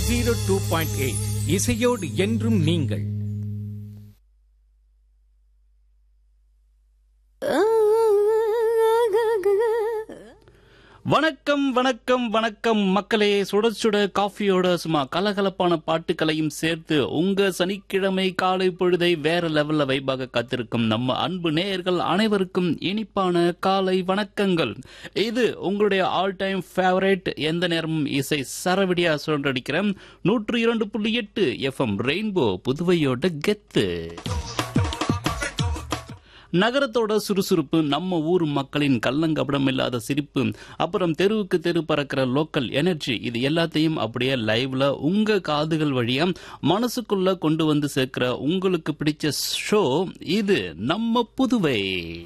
zero two point eight இசையோடு என்றும் நீங்கள் வணக்கம் வணக்கம் வணக்கம் மக்களே சுட சுட காஃபியோட சும்மா கலகலப்பான பாட்டுகளையும் சேர்த்து உங்க சனிக்கிழமை காலை பொழுதை வேற லெவல்ல வைபாக காத்திருக்கும் நம்ம அன்பு நேயர்கள் அனைவருக்கும் இனிப்பான காலை வணக்கங்கள் இது உங்களுடைய ஆல் டைம் ஃபேவரட் எந்த நேரமும் இசை சரவடியா சொல்றடிக்கிறேன் நூற்று இரண்டு புள்ளி எட்டு எஃப்எம் ரெயின்போ புதுவையோட கெத்து நகரத்தோட சுறுசுறுப்பு நம்ம ஊர் மக்களின் கள்ளங்கபடம் இல்லாத சிரிப்பு அப்புறம் தெருவுக்கு தெரு பறக்கிற லோக்கல் எனர்ஜி இது எல்லாத்தையும் அப்படியே லைவ்ல உங்க காதுகள் வழியா மனசுக்குள்ள கொண்டு வந்து சேர்க்கிற உங்களுக்கு பிடிச்ச ஷோ இது நம்ம புதுவை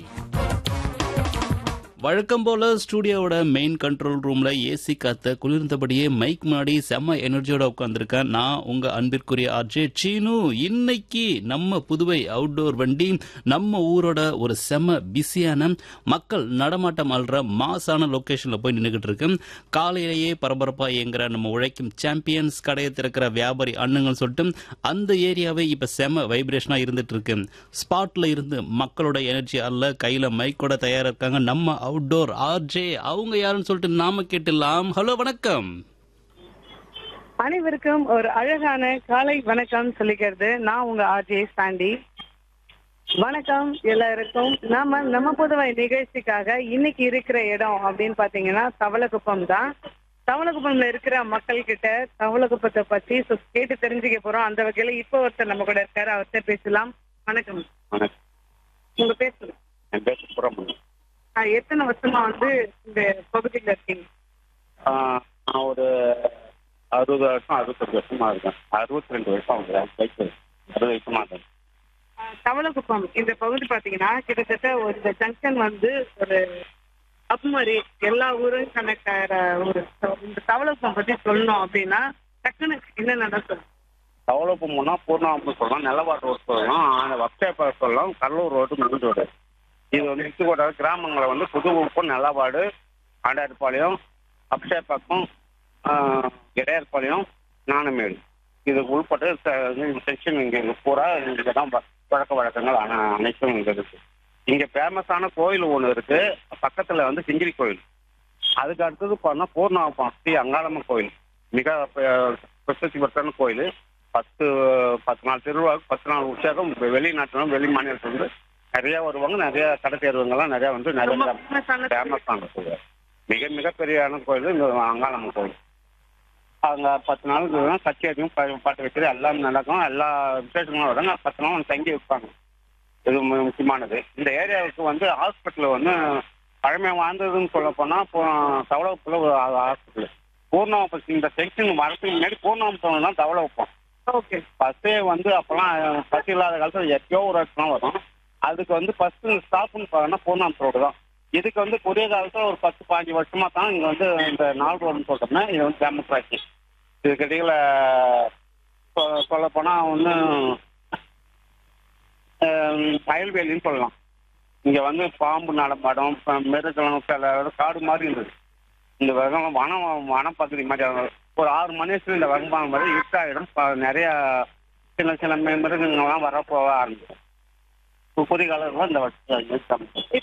வழக்கம் போல ஸ்டூடியோவோட மெயின் கண்ட்ரோல் ரூம்ல ஏசி காத்த குளிர்ந்தபடியே மைக் முன்னாடி செம்ம எனர்ஜியோட உட்காந்துருக்கேன் நான் உங்க அன்பிற்குரிய ஆர்ஜே சீனு இன்னைக்கு நம்ம புதுவை அவுட்டோர் வண்டி நம்ம ஊரோட ஒரு செம்ம பிஸியான மக்கள் நடமாட்டம் ஆள்ற மாசான லொகேஷன்ல போய் நின்றுகிட்டு இருக்கு காலையிலேயே பரபரப்பா இயங்குற நம்ம உழைக்கும் சாம்பியன்ஸ் கடையை திறக்கிற வியாபாரி அண்ணங்கள் சொல்லிட்டு அந்த ஏரியாவே இப்ப செம வைப்ரேஷனா இருந்துட்டு இருக்கு ஸ்பாட்ல இருந்து மக்களோட எனர்ஜி அல்ல கையில மைக்கோட தயாரா இருக்காங்க நம்ம அவுட்டோர் ஆர்ஜே அவங்க யாருன்னு சொல்லிட்டு நாம கேட்டுலாம் ஹலோ வணக்கம் அனைவருக்கும் ஒரு அழகான காலை வணக்கம் சொல்லிக்கிறது நான் உங்க ஆர்ஜே சாண்டி வணக்கம் எல்லாருக்கும் நாம நம்ம புதுவை நிகழ்ச்சிக்காக இன்னைக்கு இருக்கிற இடம் அப்படின்னு பாத்தீங்கன்னா தவளக்குப்பம் தான் தவளக்குப்பம்ல இருக்கிற மக்கள் கிட்ட தவளக்குப்பத்தை பத்தி so கேட்டு தெரிஞ்சுக்க போறோம் அந்த வகையில இப்போ ஒருத்தர் நம்ம கூட இருக்காரு அவர்கிட்ட பேசலாம் வணக்கம் வணக்கம் உங்க பேர் சொல்லுங்க என் பேர் சுப்பிரமணியம் ஆஹ் எத்தனை வருஷமா வந்து இந்த பகுதியில இருக்கீங்க ஆஹ் நான் ஒரு அறுபது வருஷம் அறுபத்தஞ்சு வருஷமா இருக்கேன் அறுபத்தி ரெண்டு வருஷம் ஆகுது வயசு அறுபது வருஷமா இருக்கேன் ஆஹ் தவளக்குப்பம் இந்த பகுதி பாத்தீங்கன்னா கிட்டத்தட்ட ஒரு இந்த ஜங்ஷன் வந்து ஒரு அப் மாதிரி எல்லா ஊரும் கனெக்ட் ஆகிற ஊரு So, இந்த தவளக்குப்பம் பத்தி சொல்லணும் அப்படின்னா டக்குன்னு என்ன நடக்கும் தவளப்பு போனால் பூர்ணாம்பு சொல்லலாம் நெல்லவாட்டு ரோடு சொல்லலாம் அந்த வப்சேப்பா சொல்லலாம் கடலூர் ரோடு மெயின் ரோடு இது வந்து இத்துக்கோட்டை கிராமங்களை வந்து புது உப்பு நெல்லவாடு ஆண்டார்பாளையம் அப்சேப்பாக்கம் இடையார்பாளையம் ஞானமேடு இது உள்பட்டு செக்ஷன் இங்கே பூரா இங்கே தான் ப- பழக்க வழக்கங்கள் அன- அனைத்தும் இங்கே இருக்கு இங்கே ஃபேமஸான கோயில் ஒன்று இருக்கு பக்கத்தில் வந்து சிங்கிரி கோயில் அதுக்கு அடுத்தது பார்த்தா பூர்ணாவப்பம் ஸ்ரீ அங்காளம்மன் கோயில் மிக ப- பிரசித்தி பெற்ற கோயில் பத்து பத்து நாள் திருவிழாவுக்கு பத்து நாள் உற்சாகம் வெளிநாட்டிலும் வெளி மாநிலத்திலிருந்து நிறைய வருவாங்க நிறைய கடை தேர்வுங்கெல்லாம் நிறைய வந்து நிறைய ரொம்ப ஃபேமஸான ஃபேமஸான கோயில் மிக மிகப்பெரியான கோயில் இந்த அங்காளம்மன் கோயில் அங்கே பத்து நாளுக்கு கச்சேரியும் பா- பாட்டு வைக்கிறது எல்லாம் நடக்கும் எல்லா விசேஷங்களும் வரும் பத்து நாள் வந்து தங்கி வைப்பாங்க இது மு- முக்கியமானது இந்த ஏரியாவுக்கு வந்து ஹாஸ்பிட்டல் வந்து பழமை வாழ்ந்ததுன்னு சொல்ல போனால் தவளவுக்குள்ள ஒரு ஹாஸ்பிட்டல் பூர்ணாவப்பம் இந்த செக்ஷன் வரதுக்கு முன்னாடி பூர்ணாவப்பம் தான் தவளை வைப்போம் ஓகே பஸ்ஸே வந்து அப்போலாம் பஸ் இல்லாத காலத்தில் எப்பயோ ஒரு இடத்துல வரும் அதுக்கு வந்து ஃபஸ்ட்டு ஸ்டாப்னு பார்த்தோன்னா பூர்ணாம் ரோடு தான் இதுக்கு வந்து புதிய காலத்தில் ஒரு பத்து பாஞ்சு வருஷமா தான் இங்கே வந்து இந்த நாள் ரோடுன்னு சொல்கிறோம்னா இது வந்து ஃபேமஸ் ஆச்சு இதுக்கு இடையில சொல்ல போனால் ஒன்று வயல்வெளின்னு சொல்லலாம் இங்கே வந்து பாம்பு நடமாடும் ப- மிருகம் சில காடு மாதிரி இருந்தது இந்த வகம் வனம் வனப்பகுதி மாதிரி அது ஒரு ஆறு மணி நேரத்தில் இந்த வகமான மாதிரி இருட்டாயிடும் ப- நிறைய சின்ன சின்ன மி- மிருகங்கள்லாம் வர போக ஆரம்பிக்கும் புதிய காலத்தில் இந்த வருஷம்